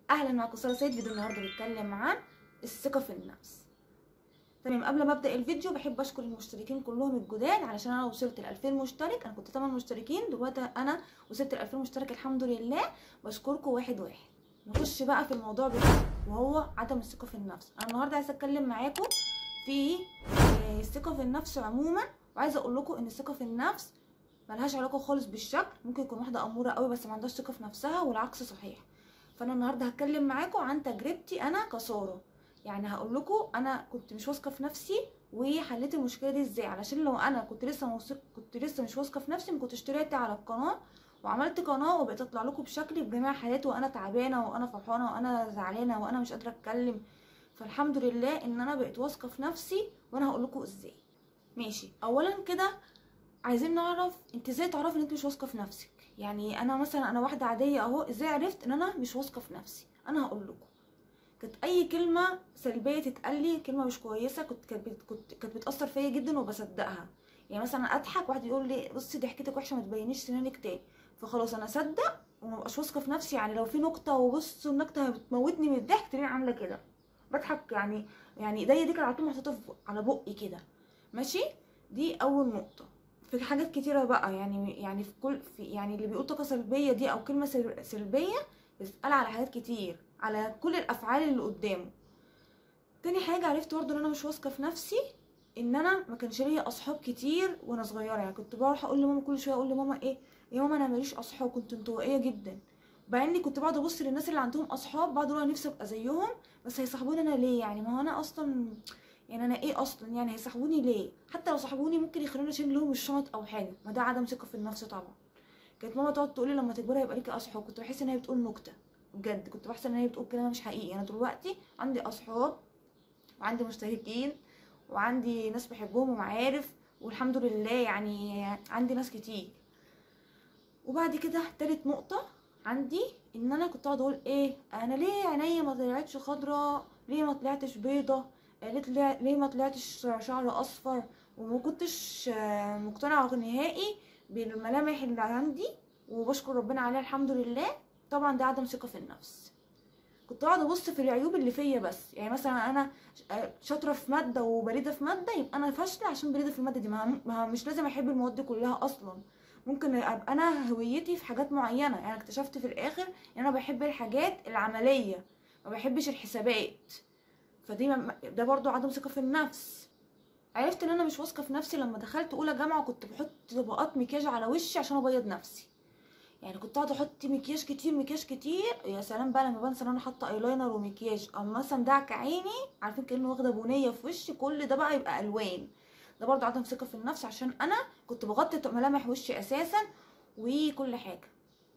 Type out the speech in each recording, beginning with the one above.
اهلا معاكم ساره سيد فيديو النهارده بيتكلم عن الثقه في النفس تمام قبل ما ابدا الفيديو بحب اشكر المشتركين كلهم الجداد علشان انا وصلت ل 2000 مشترك انا كنت 8 مشتركين دلوقتي انا وصلت ل 2000 مشترك الحمد لله بشكركم واحد واحد نخش بقى في الموضوع بتاعنا وهو عدم الثقه في النفس انا النهارده عايزه اتكلم معاكم في الثقه في النفس عموما وعايزه اقول لكم ان الثقه في النفس ملهاش علاقه خالص بالشكل ممكن يكون واحده اموره قوي بس ما عندهاش ثقه في نفسها والعكس صحيح فانا النهارده هتكلم معاكم عن تجربتي انا كساره يعني هقول لكم انا كنت مش واثقه في نفسي وحليت المشكله دي ازاي علشان لو انا كنت لسه موثق كنت لسه مش واثقه في نفسي ما كنتش طلعت على القناه وعملت قناه وبقيت اطلع لكم بشكل بجميع حالاتي وانا تعبانه وانا فرحانه وانا زعلانه وانا مش قادره اتكلم فالحمد لله ان انا بقيت واثقه في نفسي وانا هقول لكم ازاي ماشي اولا كده عايزين نعرف انت ازاي تعرفي ان انت مش واثقه في نفسك يعني انا مثلا انا واحده عاديه اهو ازاي عرفت ان انا مش واثقه في نفسي انا هقول لكم كانت اي كلمه سلبيه تتقال لي كلمه مش كويسه كنت كانت كنت كانت بتاثر فيا جدا وبصدقها يعني مثلا اضحك واحد يقول لي بصي ضحكتك وحشه ما تبينيش سنانك تاني فخلاص انا اصدق ومبقاش واثقه في نفسي يعني لو في نكته وبص النكته بتموتني من الضحك تلاقيني عامله كده بضحك يعني يعني ايديا دي كانت على طول محطوطه على بقي كده ماشي دي اول نقطه في حاجات كتيره بقى يعني يعني في كل في يعني اللي بيقول طاقه سلبيه دي او كلمه سلبيه بيسال على حاجات كتير على كل الافعال اللي قدامه تاني حاجه عرفت برضه ان انا مش واثقه في نفسي ان انا ما كانش ليا اصحاب كتير وانا صغيره يعني كنت بروح اقول لماما كل شويه اقول لماما ايه يا ماما انا ماليش اصحاب كنت انطوائيه جدا مع اني كنت بقعد ابص للناس اللي عندهم اصحاب بقعد اقول انا نفسي ابقى زيهم بس هيصاحبوني انا ليه يعني ما هو انا اصلا يعني انا ايه اصلا يعني هيصاحبوني ليه حتى لو صاحبوني ممكن يخلوني اشيل لهم الشنط او حاجه ما ده عدم ثقه في النفس طبعا كانت ماما تقعد تقولي لما تكبري هيبقى ليكي اصحاب كنت بحس ان هي بتقول نكته بجد كنت بحس ان هي بتقول كلام مش حقيقي انا دلوقتي عندي اصحاب وعندي مشتركين وعندي ناس بحبهم ومعارف والحمد لله يعني عندي ناس كتير وبعد كده تالت نقطه عندي ان انا كنت اقعد اقول ايه انا ليه عينيا ما طلعتش خضراء ليه ما طلعتش بيضه قالت لي ليه ما طلعتش شعر اصفر وما كنتش مقتنعه نهائي بالملامح اللي عندي وبشكر ربنا عليها الحمد لله طبعا ده عدم ثقه في النفس كنت اقعد ابص في العيوب اللي فيا بس يعني مثلا انا شاطره في ماده وبريده في ماده يبقى انا فاشله عشان بريده في الماده دي ما مش لازم احب المواد دي كلها اصلا ممكن ابقى انا هويتي في حاجات معينه يعني اكتشفت في الاخر ان انا بحب الحاجات العمليه ما بحبش الحسابات فدي ده برضو عدم ثقه في النفس عرفت ان انا مش واثقه في نفسي لما دخلت اولى جامعه وكنت بحط طبقات مكياج على وشي عشان ابيض نفسي يعني كنت قاعده احط مكياج كتير مكياج كتير يا سلام بقى لما بنسى ان انا حاطه ايلاينر ومكياج او مثلا دعك عيني عارفين كانه واخده بنيه في وشي كل ده بقى يبقى الوان ده برضو عدم ثقه في النفس عشان انا كنت بغطي ملامح وشي اساسا وكل حاجه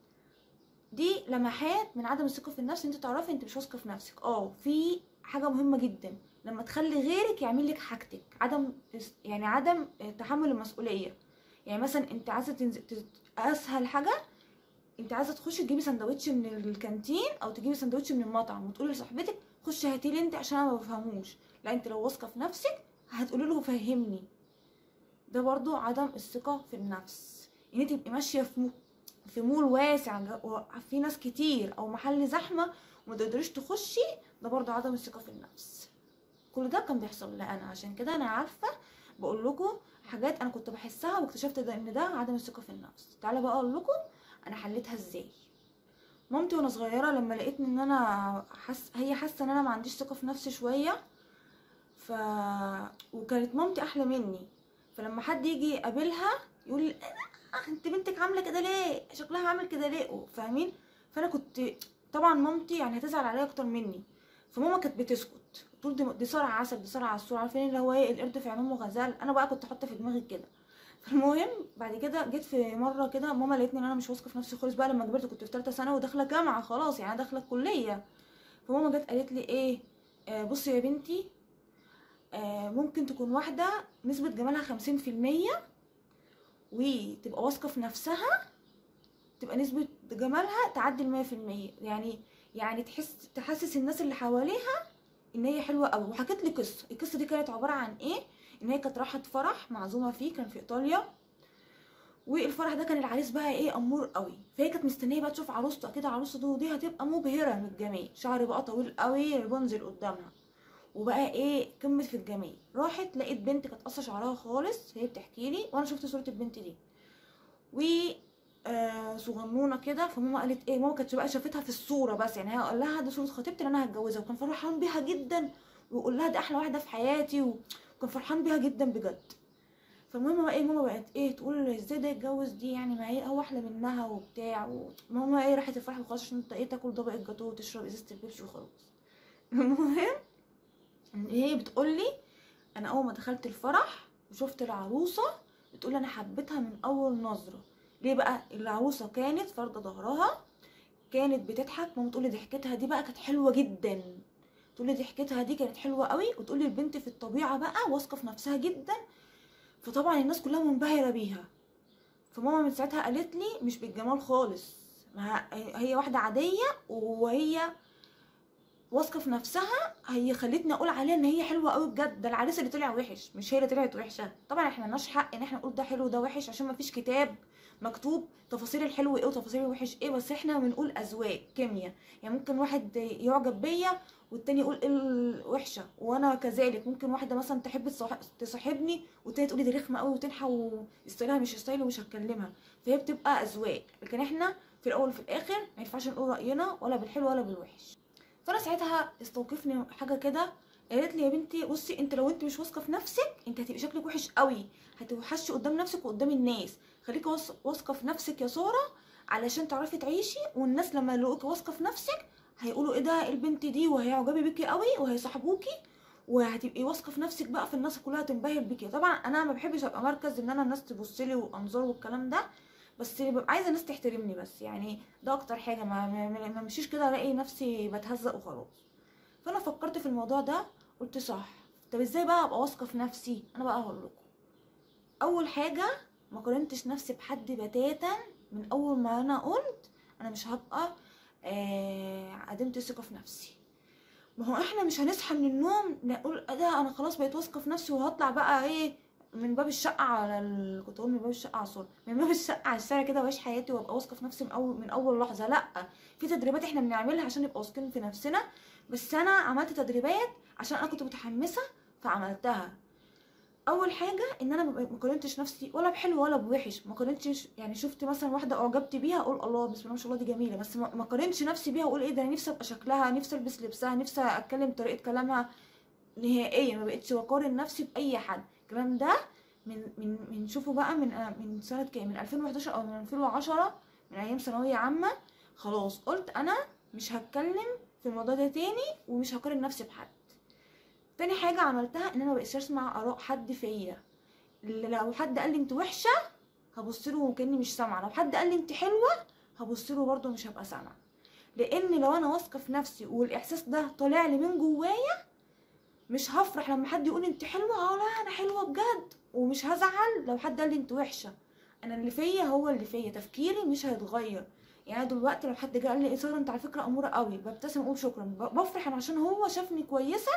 دي لمحات من عدم الثقه في النفس انت تعرفي انت مش واثقه في نفسك اه في حاجه مهمه جدا لما تخلي غيرك يعمل لك حاجتك عدم يعني عدم تحمل المسؤوليه يعني مثلا انت عايزه تنزل اسهل حاجه انت عايزه تخشي تجيبي سندوتش من الكانتين او تجيبي سندوتش من المطعم وتقولي لصاحبتك خشي هاتي لي انت عشان انا ما بفهموش لا انت لو واثقه في نفسك هتقولي له فهمني ده برضو عدم الثقه في النفس ان انت تبقي ماشيه في في مول واسع في ناس كتير او محل زحمه وما تقدريش تخشي ده برضو عدم الثقه في النفس كل ده كان بيحصل لي انا عشان كده انا عارفه بقول لكم حاجات انا كنت بحسها واكتشفت ده ان ده عدم الثقه في النفس تعالى بقى اقول لكم انا حليتها ازاي مامتي وانا صغيره لما لقيتني ان انا حس هي حاسه ان انا ما عنديش ثقه في نفسي شويه ف وكانت مامتي احلى مني فلما حد يجي يقابلها يقول لي انت بنتك عامله كده ليه شكلها عامل كده ليه فاهمين فانا كنت طبعا مامتي يعني هتزعل عليا اكتر مني فماما كانت بتسكت تقول دي, دي صرع عسل دي صرع عسول عارفين اللي هو ايه القرد في عين امه غزال انا بقى كنت حاطه في دماغي كده فالمهم بعد كده جيت في مره كده ماما لقيتني ان انا مش واثقه في نفسي خالص بقى لما كبرت كنت في ثالثه ثانوي وداخله جامعه خلاص يعني داخله الكليه فماما جت قالت لي ايه آه بصي يا بنتي آه ممكن تكون واحده نسبه جمالها خمسين في المية وتبقى واثقه في نفسها تبقى نسبه جمالها تعدي المية في المية يعني يعني تحس تحسس الناس اللي حواليها ان هي حلوه قوي وحكيت لي قصه القصه دي كانت عباره عن ايه ان هي كانت راحت فرح معزومه فيه كان في ايطاليا والفرح ده كان العريس بقى ايه امور قوي فهي كانت مستنيه بقى تشوف عروسته اكيد عروسته دي ودي هتبقى مبهره من الجمال شعر بقى طويل قوي ريبونزل قدامها وبقى ايه قمه في الجمال راحت لقيت بنت كانت قصه شعرها خالص هي بتحكي لي وانا شفت صوره البنت دي و آه صغنونه كده فماما قالت ايه ماما كانت بقى شافتها في الصوره بس يعني هي قال لها دي صوره خطيبتي اللي انا هتجوزها وكان فرحان بيها جدا ويقول لها دي احلى واحده في حياتي وكان فرحان بيها جدا بجد فماما بقى ايه ماما بقت ايه تقول ازاي ده يتجوز دي يعني ما هي هو احلى منها وبتاع وماما ايه راحت الفرح وخلاص عشان انت ايه تاكل طبق الجاتوه وتشرب ازازه البيبسي وخلاص المهم هي بتقول لي انا اول ما دخلت الفرح وشفت العروسه بتقول انا حبيتها من اول نظره ليه بقى العروسه كانت فارده ظهرها كانت بتضحك ماما تقول لي ضحكتها دي بقى كانت حلوه جدا تقول لي ضحكتها دي كانت حلوه قوي وتقول لي البنت في الطبيعه بقى واثقه في نفسها جدا فطبعا الناس كلها منبهره بيها فماما من ساعتها قالت لي مش بالجمال خالص ما هي واحده عاديه وهي واثقه في نفسها هي خلتني اقول عليها ان هي حلوه قوي بجد ده العريس اللي طلع وحش مش هي اللي طلعت وحشه طبعا احنا ملناش حق ان احنا نقول ده حلو وده وحش عشان ما فيش كتاب مكتوب تفاصيل الحلو ايه وتفاصيل الوحش ايه بس احنا بنقول اذواق كيمياء يعني ممكن واحد يعجب بيا والتاني يقول ايه الوحشه وانا كذلك ممكن واحده مثلا تحب تصاحبني والتانيه تقولي دي رخمه قوي وتنحى وستايلها مش ستايل ومش هتكلمها فهي بتبقى اذواق لكن احنا في الاول وفي الاخر ما ينفعش نقول راينا ولا بالحلو ولا بالوحش فانا ساعتها استوقفني حاجه كده قالت لي يا بنتي بصي انت لو انت مش واثقه في نفسك انت هتبقي شكلك وحش قوي هتوحشي قدام نفسك وقدام الناس خليكي واثقه في نفسك يا ساره علشان تعرفي تعيشي والناس لما يلاقوكي واثقه في نفسك هيقولوا ايه ده البنت دي وهيعجبي بيكي قوي وهيصاحبوكي وهتبقي واثقه في نفسك بقى في الناس كلها تنبهر بيكي طبعا انا ما بحبش ابقى مركز ان انا الناس تبص لي وانظار والكلام ده بس ببقى عايزه الناس تحترمني بس يعني ده اكتر حاجه ما ما مشيش كده الاقي نفسي بتهزق وخلاص فانا فكرت في الموضوع ده قلت صح طب ازاي بقى ابقى واثقه في نفسي انا بقى هقول لكم اول حاجه ما قارنتش نفسي بحد بتاتا من اول ما انا قلت انا مش هبقى آه عدمت الثقه في نفسي ما هو احنا مش هنصحى من النوم نقول ده انا خلاص بقيت واثقه في نفسي وهطلع بقى ايه من باب الشقه على ال... كنت اقول من باب الشقه على الصوره من باب الشقه على الشارع كده واعيش حياتي وابقى واثقه في نفسي من اول من اول لحظه لا في تدريبات احنا بنعملها عشان نبقى واثقين في نفسنا بس انا عملت تدريبات عشان انا كنت متحمسه فعملتها اول حاجه ان انا ما قارنتش نفسي ولا بحلو ولا بوحش ما قارنتش يعني شفت مثلا واحده اعجبت بيها اقول الله بسم الله ما شاء الله دي جميله بس ما قارنتش نفسي بيها واقول ايه ده انا نفسي ابقى شكلها نفسي البس لبسها نفسي اتكلم طريقه كلامها نهائيا ما بقتش بقارن نفسي باي حد الكلام ده من من من شوفوا بقى من من سنه كام من 2011 او من 2010 من ايام ثانويه عامه خلاص قلت انا مش هتكلم في الموضوع ده تاني ومش هقارن نفسي بحد تاني حاجة عملتها ان انا مبقتش اسمع اراء حد فيا لو حد قال لي انت وحشة هبص له كاني مش سامعة لو حد قال لي انت حلوة هبص له برضه مش هبقى سامعة لان لو انا واثقة في نفسي والاحساس ده طالع لي من جوايا مش هفرح لما حد يقول انت حلوة اه لا انا حلوة بجد ومش هزعل لو حد قال لي انت وحشة انا اللي فيا هو اللي فيا تفكيري مش هيتغير يعني دلوقتي لو حد جه قال لي ايه ساره انت على فكره اموره قوي ببتسم اقول شكرا بفرح انا عشان هو شافني كويسه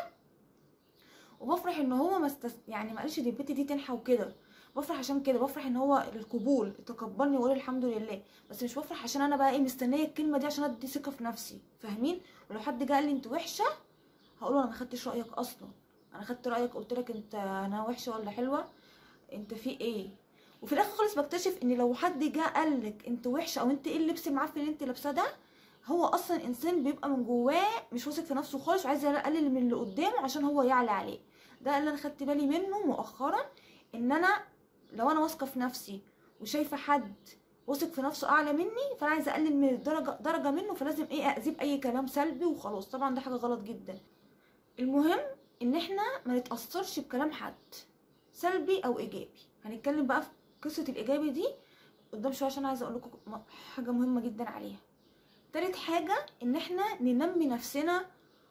وبفرح ان هو مستس... يعني ما قالش دي البت دي تنحى وكده بفرح عشان كده بفرح ان هو القبول تقبلني ويقول الحمد لله بس مش بفرح عشان انا بقى ايه مستنيه الكلمه دي عشان ادي ثقه في نفسي فاهمين ولو حد جه قال لي انت وحشه هقول انا ما خدتش رايك اصلا انا خدت رايك قلت لك انت انا وحشه ولا حلوه انت في ايه وفي الاخر خالص بكتشف ان لو حد جه قال لك انت وحشه او انت ايه اللبس المعفن اللي انت لابساه ده هو اصلا انسان بيبقى من جواه مش واثق في نفسه خالص وعايز يقلل من اللي قدامه عشان هو يعلى عليه ده اللي انا خدت بالي منه مؤخرا ان انا لو انا واثقه في نفسي وشايفه حد واثق في نفسه اعلى مني فانا عايزه اقلل من درجه درجه منه فلازم ايه اذيه باي كلام سلبي وخلاص طبعا ده حاجه غلط جدا المهم ان احنا ما نتاثرش بكلام حد سلبي او ايجابي هنتكلم بقى في قصه الايجابي دي قدام شويه عشان عايزه اقول لكم حاجه مهمه جدا عليها تالت حاجه ان احنا ننمي نفسنا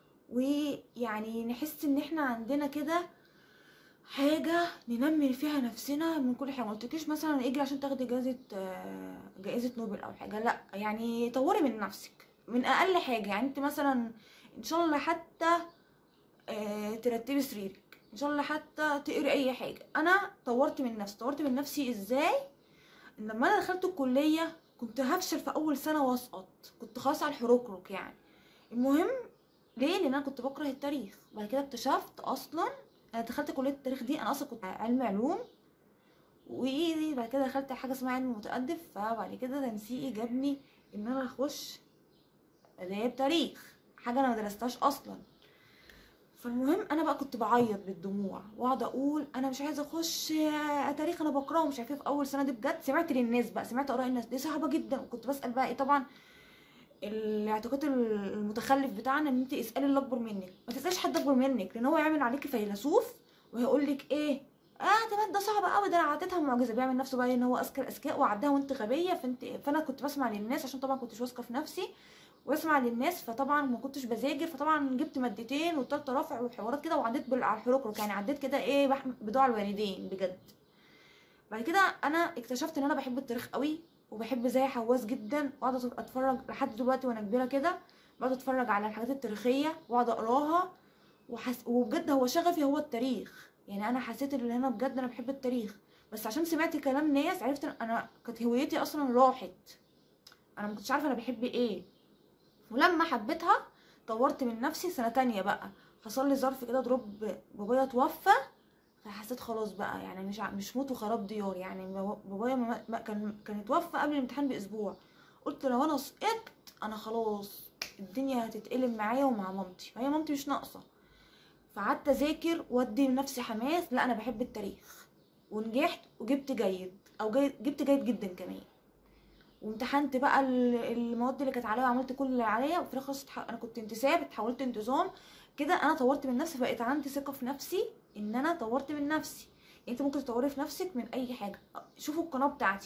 ويعني نحس ان احنا عندنا كده حاجة ننمي فيها نفسنا من كل حاجة مقلتلكيش مثلا اجري عشان تاخدي جائزة جائزة نوبل او حاجة لا يعني طوري من نفسك من اقل حاجة يعني انت مثلا ان شاء الله حتى ترتبي سريرك ان شاء الله حتى تقري اي حاجة انا طورت من نفسي طورت من نفسي ازاي ان لما انا دخلت الكليه كنت هفشل في اول سنه واسقط كنت خلاص على الحروكروك يعني المهم ليه لان انا كنت بكره التاريخ بعد كده اكتشفت اصلا انا دخلت كليه التاريخ دي انا اصلا كنت علم علوم وبعد كده دخلت حاجه اسمها علم متأدب فبعد كده تنسيقي جابني ان انا اخش اداب تاريخ حاجه انا ما درستهاش اصلا فالمهم انا بقى كنت بعيط بالدموع واقعد اقول انا مش عايزه اخش تاريخ انا بكرهه ومش عارفه إيه في اول سنه دي بجد سمعت للناس بقى سمعت اراء الناس دي صعبه جدا وكنت بسال بقى ايه طبعا الاعتقاد المتخلف بتاعنا ان انت اسالي اللي اكبر منك ما تسالش حد اكبر منك لان هو يعمل عليكي فيلسوف وهيقول لك ايه اه ده ده صعب قوي ده انا عديتها معجزه بيعمل نفسه بقى ان هو اذكى الاذكياء وعدها وانت غبيه فانت فانا كنت بسمع للناس عشان طبعا كنتش واثقه في نفسي واسمع للناس فطبعا ما كنتش بذاكر فطبعا جبت مادتين والتالتة رافع وحوارات كده وعديت بال- على الحروكروك يعني عديت كده ايه بح- بدوع الوالدين بجد بعد كده انا اكتشفت ان انا بحب التاريخ قوي وبحب زي حواس جدا واقعد أت- اتفرج لحد دلوقتي وانا كبيره كده بقعد اتفرج على الحاجات التاريخيه واقعد اقراها وحس... وبجد هو شغفي هو التاريخ يعني انا حسيت ان انا بجد انا بحب التاريخ بس عشان سمعت كلام ناس عرفت إن انا كانت هويتي اصلا راحت انا ما كنتش عارفه انا بحب ايه ولما حبيتها طورت من نفسي سنه تانية بقى حصل لي ظرف كده ضرب بابايا توفى فحسيت خلاص بقى يعني مش ع- مش موت وخراب ديار يعني بابا- بابايا ما ما- كان كان اتوفى قبل الامتحان باسبوع قلت لو انا سقطت انا خلاص الدنيا هتتقلب معايا ومع مامتي فهي مامتي مش ناقصه فقعدت اذاكر وادي لنفسي حماس لا انا بحب التاريخ ونجحت وجبت جيد او جيد جبت جيد جدا كمان وامتحنت بقى ال- المواد اللي كانت عليا وعملت كل اللي عليا وفي الاخر خلاص اتح- انا كنت انتساب اتحولت انتظام كده انا طورت من نفسي فبقيت عندي ثقه في نفسي ان انا طورت من نفسي يعني انت ممكن تطوري في نفسك من اي حاجه شوفوا القناه بتاعتي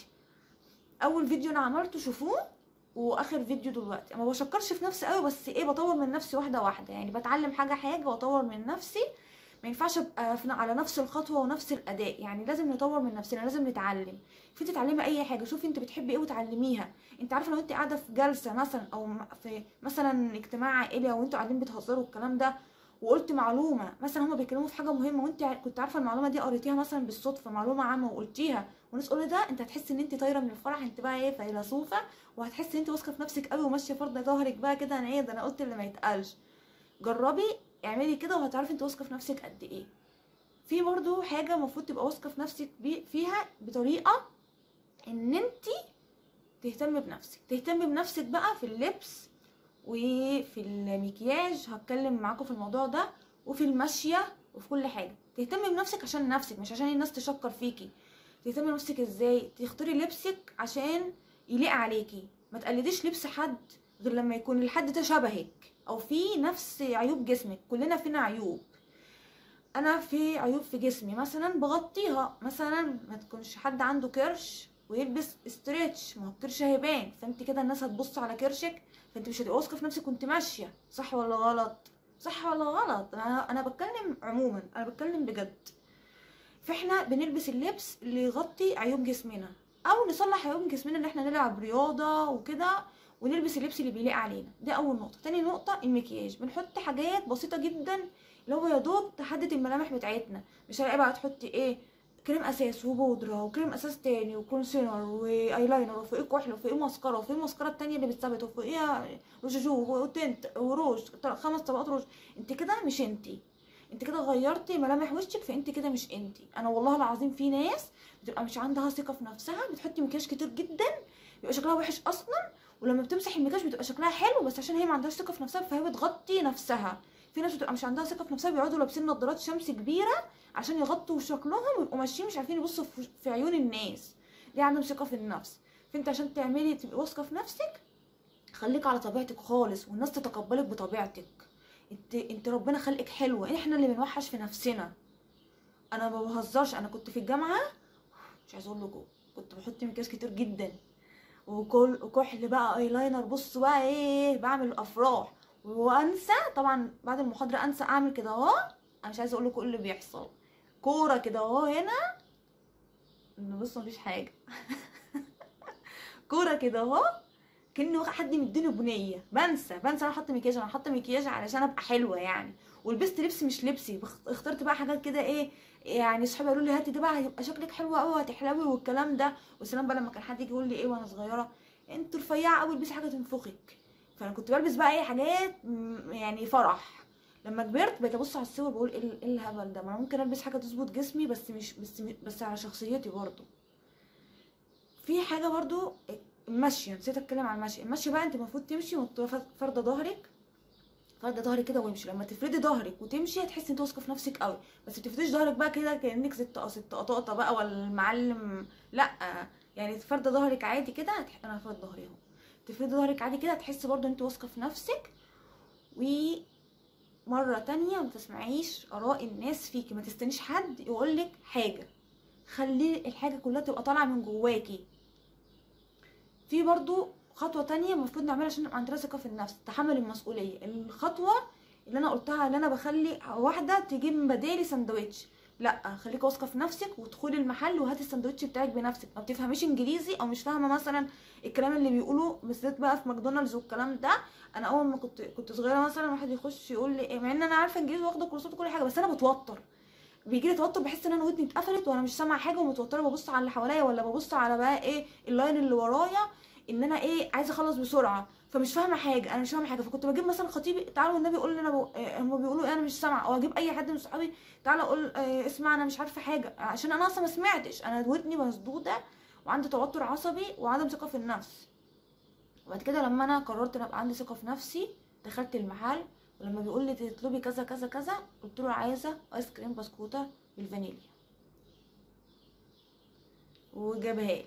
اول فيديو انا عملته شوفوه واخر فيديو دلوقتي ما بشكرش في نفسي قوي بس ايه بطور من نفسي واحده واحده يعني بتعلم حاجه حاجه واطور من نفسي ما ينفعش ابقى في- على نفس الخطوه ونفس الاداء يعني لازم نطور من نفسنا لازم نتعلم في تتعلمي اي حاجه شوفي انت بتحبي ايه وتعلميها انت عارفه لو انت قاعده في جلسه مثلا او م- في مثلا اجتماع عائلي او انتوا قاعدين بتهزروا الكلام ده وقلت معلومه مثلا هما بيتكلموا في حاجه مهمه وانت ع- كنت عارفه المعلومه دي قريتيها مثلا بالصدفه معلومه عامه وقلتيها والناس تقول ده انت هتحسي ان انت طايره من الفرح انت بقى ايه فيلسوفه وهتحسي ان انت واثقه في نفسك قوي وماشيه فرضه ظهرك بقى كده انا ايه ده انا قلت اللي ما يتقالش جربي اعملي كده وهتعرفي انت واثقه في نفسك قد ايه في برضو حاجه المفروض تبقى واثقه في نفسك بي فيها بطريقه ان انت تهتمي بنفسك تهتمي بنفسك بقى في اللبس وفي المكياج هتكلم معاكم في الموضوع ده وفي المشيه وفي كل حاجه تهتمي بنفسك عشان نفسك مش عشان الناس تشكر فيكي تهتمي بنفسك ازاي تختاري لبسك عشان يليق عليكي ما تقلديش لبس حد غير لما يكون الحد ده شبهك او في نفس عيوب جسمك كلنا فينا عيوب انا في عيوب في جسمي مثلا بغطيها مثلا ما تكونش حد عنده كرش ويلبس استريتش ما هو الكرش هيبان فانت كده الناس هتبص على كرشك فانت مش هتبقى واثقه في نفسك وانت ماشيه صح ولا غلط صح ولا غلط انا انا بتكلم عموما انا بتكلم بجد فاحنا بنلبس اللبس اللي يغطي عيوب جسمنا او نصلح عيوب جسمنا ان احنا نلعب رياضه وكده ونلبس اللبس اللي بيليق علينا دي اول نقطه تاني نقطه المكياج بنحط حاجات بسيطه جدا اللي هو يا دوب تحدد الملامح بتاعتنا مش هلاقي بقى تحطي ايه كريم اساس وبودره وكريم اساس تاني وكونسيلر وايلاينر وفوقيه كحل وفوقيه مسكره وفوقيه المسكره التانية اللي بتثبت وفوقيها رجوج وتنت وروج خمس طبقات روج انت كده مش انتي انت كده غيرتي ملامح وشك فانت كده مش انتي انا والله العظيم في ناس بتبقى مش عندها ثقه في نفسها بتحط مكياج كتير جدا بيبقى شكلها وحش اصلا ولما بتمسح المكياج بتبقى شكلها حلو بس عشان هي ما عندهاش ثقه في نفسها فهي بتغطي نفسها في ناس بتبقى مش عندها ثقه في نفسها بيقعدوا لابسين نظارات شمس كبيره عشان يغطوا شكلهم ويبقوا ماشيين مش عارفين يبصوا في- في عيون الناس دي عندهم ثقه في النفس فانت عشان تعملي تبقي واثقه في نفسك خليك على طبيعتك خالص والناس تتقبلك بطبيعتك انت انت ربنا خلقك حلوه احنا اللي بنوحش في نفسنا انا ما بهزرش انا كنت في الجامعه مش عايزه اقول لكم كنت بحط مكياج كتير جدا وكل وكحل بقى ايلاينر بص بقى ايه بعمل افراح وانسى طبعا بعد المحاضره انسى اعمل كده اهو انا مش عايزه اقول لكم ايه اللي بيحصل كوره كده اهو هنا بص مفيش حاجه كوره كده اهو كأنه حد مديني بنيه بنسى بنسى انا حاطه مكياج انا حاطه مكياج علشان ابقى حلوه يعني ولبست لبس مش لبسي بخ- اخترت بقى حاجات كده ايه يعني صحابي قالوا لي هاتي ده بقى هيبقى شكلك حلو قوي وهتحلوي والكلام ده والسلام بقى لما كان حد يجي يقول لي ايه وانا صغيره انت رفيعه قوي البسي حاجه تنفخك فانا كنت بلبس بقى اي حاجات م- يعني فرح لما كبرت بقيت ابص على الصور بقول ايه ال- إيه الهبل ده ما انا ممكن البس حاجه تظبط جسمي بس مش بس بس على شخصيتي برضو في حاجه برضو المشي نسيت اتكلم عن المشي المشي بقى انت المفروض تمشي وانت فارده ظهرك فارده ظهرك كده وامشي لما تفردي ظهرك وتمشي هتحسي انت واثقه في نفسك قوي بس بتفرديش ظهرك بقى كده كانك ست ست قطاطه بقى ولا المعلم لا يعني فارده ظهرك عادي كده هتح... انا فارده ظهري اهو تفردي ظهرك عادي كده هتحسي برضو انت واثقه في نفسك ومره تانية ما تسمعيش اراء الناس فيكي ما تستنيش حد يقولك حاجه خلي الحاجه كلها تبقى طالعه من جواكي في برضو خطوه تانية المفروض نعملها عشان نبقى عندنا ثقه في النفس تحمل المسؤوليه الخطوه اللي انا قلتها اللي انا بخلي واحده تجيب من بدالي سندوتش لا خليك واثقه في نفسك وادخلي المحل وهاتي السندوتش بتاعك بنفسك ما بتفهميش انجليزي او مش فاهمه مثلا الكلام اللي بيقولوه بالذات بقى في ماكدونالدز والكلام ده انا اول ما كنت كنت صغيره مثلا واحد يخش يقول لي إيه، مع ان انا عارفه انجليزي واخده كورسات وكل حاجه بس انا بتوتر بيجي لي توتر بحس ان انا ودني اتقفلت وانا مش سامعه حاجه ومتوتره ببص على اللي حواليا ولا ببص على بقى ايه اللاين اللي ورايا ان انا ايه عايزه اخلص بسرعه فمش فاهمه حاجه انا مش فاهمه حاجه فكنت بجيب مثلا خطيبي تعالوا النبي يقول لي انا ب... آه، هم بيقولوا إيه انا مش سامعه او اجيب اي حد من صحابي تعالى اقول آه، اسمع انا مش عارفه حاجه عشان انا اصلا ما سمعتش انا ودني مسدوده وعندي توتر عصبي وعدم ثقه في النفس وبعد كده لما انا قررت ان ابقى عندي ثقه في نفسي دخلت المحل ولما بيقول لي تطلبي كذا كذا كذا قلت له عايزه ايس كريم بسكوته بالفانيليا وجابها لي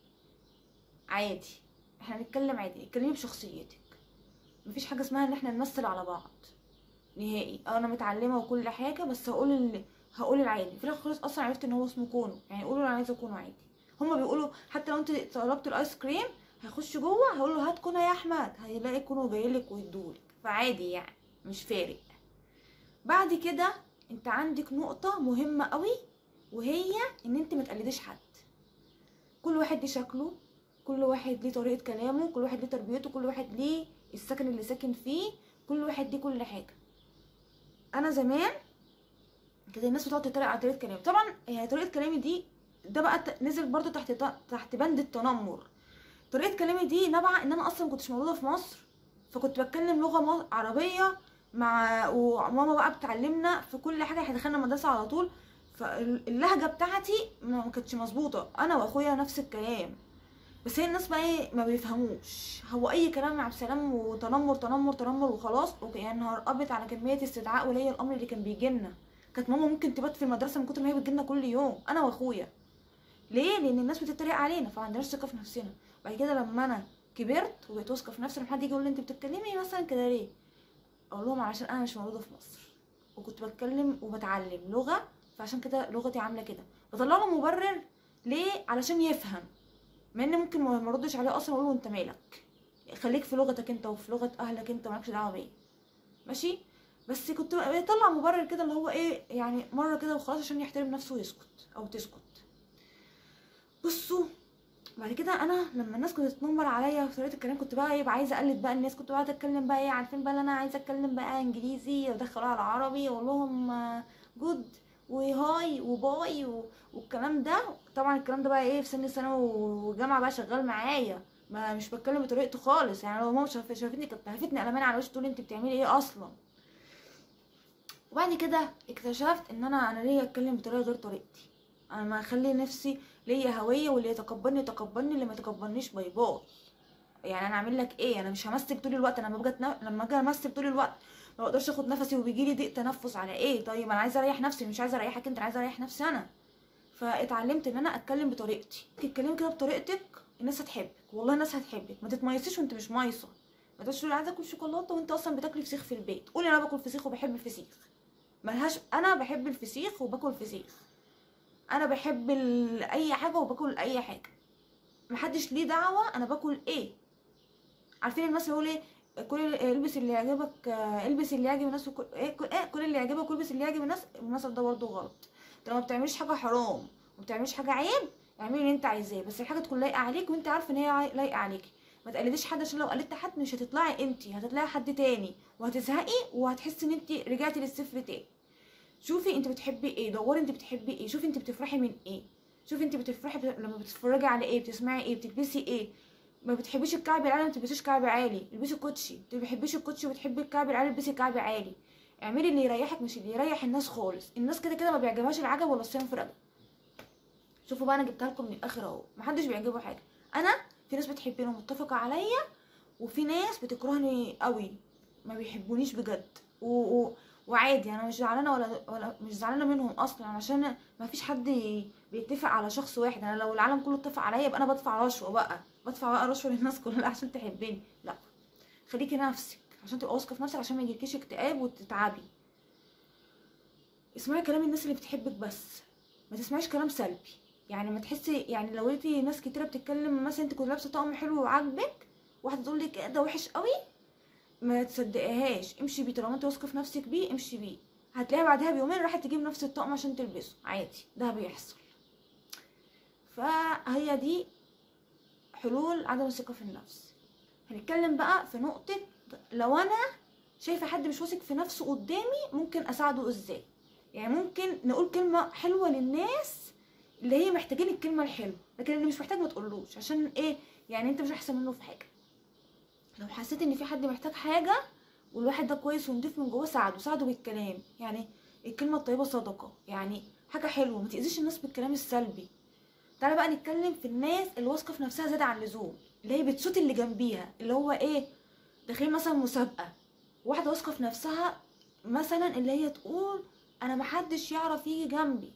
عادي احنا هنتكلم عادي اتكلمي بشخصيتك مفيش حاجه اسمها ان احنا نمثل على بعض نهائي انا متعلمه وكل حاجه بس هقول ال... هقول العادي في الاخر خالص اصلا عرفت ان هو اسمه كونو يعني قولوا انا عايزه كونو عادي هما بيقولوا حتى لو انت طلبت الايس كريم هيخش جوه هقول له هات كونو يا احمد هيلاقي كونو جايلك ويدولك فعادي يعني مش فارق بعد كده انت عندك نقطه مهمه قوي وهي ان انت ما تقلديش حد كل واحد ليه شكله كل واحد ليه طريقه كلامه كل واحد ليه تربيته كل واحد ليه السكن اللي ساكن فيه كل واحد ليه كل حاجه انا زمان كانت الناس بتقعد تتريق على طريقه كلامي طبعا هي طريقه كلامي دي ده بقى ت- نزل برضو تحت تحت بند التنمر طريقه كلامي دي نابعه ان انا اصلا ما كنتش مولوده في مصر فكنت بتكلم لغه مص- عربيه مع وماما بقى بتعلمنا في كل حاجه احنا دخلنا مدرسه على طول فاللهجه بتاعتي ما ما كانتش مظبوطه انا واخويا نفس الكلام بس هي الناس بقى ايه ما بيفهموش هو اي كلام مع سلام وتنمر تنمر تنمر وخلاص يعني نهار ابيض على كميه استدعاء ولي الامر اللي كان بيجي لنا كانت ماما ممكن تبات في المدرسه من كتر ما هي بتجي لنا كل يوم انا واخويا ليه لان الناس بتتريق علينا فما عندناش ثقه في نفسنا بعد كده لما انا كبرت وبقيت واثقه في نفسي لما حد يجي يقول لي انت بتتكلمي مثلا كده ليه اقول لهم علشان انا مش مولوده في مصر وكنت بتكلم وبتعلم لغه فعشان كده لغتي عامله كده بطلع له مبرر ليه علشان يفهم مع ان ممكن ما ما ردش عليه اصلا اقول له انت مالك خليك في لغتك انت وفي لغه اهلك انت مالكش دعوه بيا ماشي بس كنت بطلع مبرر كده اللي هو ايه يعني مره كده وخلاص عشان يحترم نفسه ويسكت او تسكت بصوا بعد كده انا لما الناس كانت تتنمر عليا في طريقه الكلام كنت بقى ايه بقى عايزه اقلد بقى الناس كنت بقى اتكلم بقى ايه عارفين بقى اللي انا عايزه اتكلم بقى انجليزي وادخلها على عربي واقول لهم جود وهاي وباي و- والكلام ده طبعا الكلام ده بقى ايه في سن ثانوي وجامعه بقى شغال معايا ما مش بتكلم بطريقته خالص يعني لو ماما شاف- شافتني كانت هفتني قلمان على وشي تقول انت بتعملي ايه اصلا وبعد كده اكتشفت ان انا انا ليا اتكلم بطريقه غير طريقتي انا ما اخلي نفسي ليا هويه واللي يتقبلني يتقبلني اللي ما يتقبلنيش باي باي يعني انا اعمل لك ايه انا مش همثل طول الوقت انا لما باجي أتن- لما اجي امثل طول الوقت ما بقدرش اخد نفسي وبيجي لي ضيق تنفس على ايه طيب انا عايزه اريح نفسي مش عايزه اريحك انت انا عايزه اريح نفسي انا فاتعلمت ان انا اتكلم بطريقتي تتكلمي كده بطريقتك الناس هتحبك والله الناس هتحبك ما تتميصيش وانت مش مايصه ما تقولش تقولي عايزه اكل شوكولاته وانت اصلا بتاكلي فسيخ في البيت قولي انا باكل فسيخ وبحب الفسيخ ملهاش انا بحب الفسيخ وباكل فسيخ انا بحب ال... اي حاجه وباكل اي حاجه محدش ليه دعوه انا باكل ايه عارفين المثل يقول ايه كل البس اللي يعجبك آه، البس اللي يعجب الناس وكل ايه كل, إيه؟ كل اللي يعجبك والبس اللي يعجب الناس المثل ده برضه غلط انت لما بتعمليش حاجه حرام وما بتعمليش حاجه عيب اعملي اللي انت عايزاه بس الحاجه تكون لايقه عليك وانت عارفه ان هي عاي- لايقه عليكي ما تقلديش حد عشان لو قلدت حد مش هتطلعي انتي هتطلعي حد تاني وهتزهقي وهتحسي ان انتي رجعتي للصفر تاني شوفي انت بتحبي ايه دوري انت بتحبي ايه شوفي انت بتفرحي من ايه شوفي انت بتفرحي ب... لما بتتفرجي على ايه بتسمعي ايه بتلبسي ايه ما بتحبيش الكعب العالي ما تلبسيش كعب عالي البسي كوتشي ما بتحبيش الكوتشي وبتحبي الكعب العالي البسي كعب عالي اعملي اللي يريحك مش اللي يريح الناس خالص الناس كده كده ما بيعجبهاش العجب ولا الصيام في رجب شوفوا بقى انا جبتها لكم من الاخر اهو محدش بيعجبه حاجه انا في ناس بتحبني ومتفقه عليا وفي ناس بتكرهني قوي ما بيحبونيش بجد و... و... وعادي انا مش زعلانه ولا ولا مش زعلانه منهم اصلا عشان ما فيش حد بيتفق على شخص واحد انا لو العالم كله اتفق عليا يبقى انا بدفع رشوه بقى بدفع بقى رشوه للناس كلها عشان تحبني لا خليكي نفسك عشان تبقى واثقه في نفسك عشان ما يجيلكيش اكتئاب وتتعبي اسمعي كلام الناس اللي بتحبك بس ما تسمعيش كلام سلبي يعني ما تحسي يعني لو لقيتي ناس كتيره بتتكلم مثلا انت كنت لابسه طقم حلو وعاجبك واحده تقول لك ده وحش قوي ما تصدقيهاش امشي بيه طالما انت واثقه في نفسك بيه امشي بيه هتلاقيها بعدها بيومين راحت تجيب نفس الطقم عشان تلبسه عادي ده بيحصل فهي دي حلول عدم الثقه في النفس هنتكلم بقى في نقطه لو انا شايفه حد مش واثق في نفسه قدامي ممكن اساعده ازاي يعني ممكن نقول كلمه حلوه للناس اللي هي محتاجين الكلمه الحلوه لكن اللي مش محتاج ما تقولوش عشان ايه يعني انت مش احسن منه في حاجه لو حسيت ان في حد محتاج حاجه والواحد ده كويس ونضيف من جوه ساعده ساعده بالكلام يعني الكلمه الطيبه صدقه يعني حاجه حلوه ما تاذيش الناس بالكلام السلبي تعالى بقى نتكلم في الناس اللي واثقه في نفسها زياده عن اللزوم اللي هي بتصوت اللي جنبيها اللي هو ايه داخلين مثلا مسابقه واحده واثقه في نفسها مثلا اللي هي تقول انا محدش يعرف يجي جنبي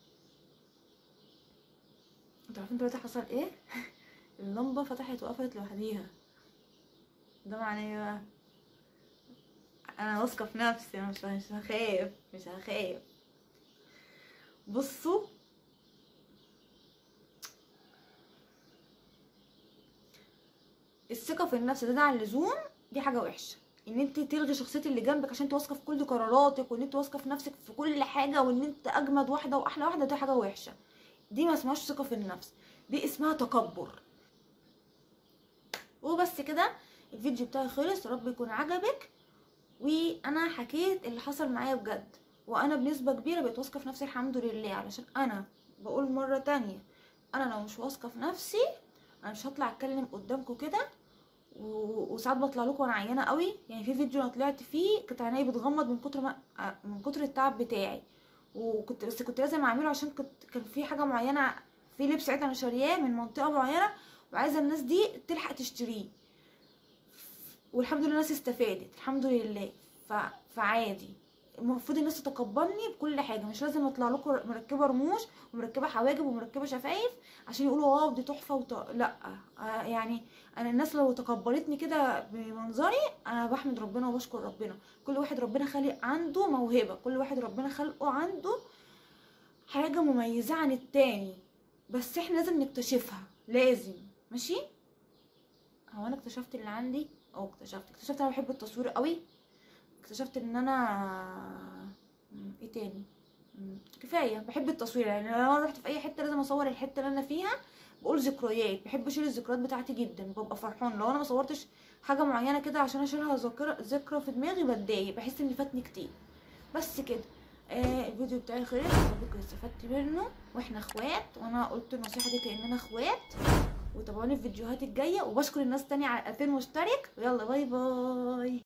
انتوا عارفين دلوقتي حصل ايه اللمبه فتحت وقفلت لوحديها ده معناه ايه بقى انا واثقه في نفسي انا مش مش هخاف مش هخاف بصوا الثقه في النفس ده عن اللزوم دي حاجه وحشه ان انت تلغي شخصيه اللي جنبك عشان انت واثقه في كل قراراتك وان انت واثقه في نفسك في كل حاجه وان انت اجمد واحده واحلى واحده دي حاجه وحشه دي ما اسمهاش ثقه في النفس دي اسمها تكبر وبس كده الفيديو بتاعي خلص رب يكون عجبك وانا حكيت اللي حصل معايا بجد وانا بنسبه كبيره بقيت واثقه في نفسي الحمد لله علشان انا بقول مره تانية انا لو مش واثقه في نفسي انا مش هطلع اتكلم قدامكم كده و... وساعات بطلع لكم وانا عيانه قوي يعني في فيديو انا طلعت فيه كانت عينيا بتغمض من كتر ما من كتر التعب بتاعي وكنت بس كنت لازم اعمله عشان كنت كان في حاجه معينه في لبس ساعتها انا شارياه من منطقه معينه وعايزه الناس دي تلحق تشتريه والحمد لله الناس استفادت الحمد لله ف... فعادي المفروض الناس تتقبلني بكل حاجه مش لازم اطلع لكم مركبه رموش ومركبه حواجب ومركبه شفايف عشان يقولوا واو دي تحفه وط... لا آه يعني انا الناس لو تقبلتني كده بمنظري انا بحمد ربنا وبشكر ربنا كل واحد ربنا خالق عنده موهبه كل واحد ربنا خلقه عنده حاجه مميزه عن التاني بس احنا لازم نكتشفها لازم ماشي هو انا اكتشفت اللي عندي او اكتشفت اكتشفت انا بحب التصوير قوي اكتشفت ان انا ايه تاني كفايه بحب التصوير يعني لو انا رحت في اي حته لازم اصور الحته اللي انا فيها بقول ذكريات بحب اشيل الذكريات بتاعتي جدا ببقى فرحان لو انا ما صورتش حاجه معينه كده عشان اشيلها ذاكره ذكرى في دماغي بتضايق بحس ان فاتني كتير بس كده آه الفيديو بتاعي خلص ربك استفدت منه واحنا اخوات وانا قلت النصيحه دي كاننا اخوات وتابعوني في الفيديوهات الجايه وبشكر الناس تاني على 2000 مشترك ويلا باي باي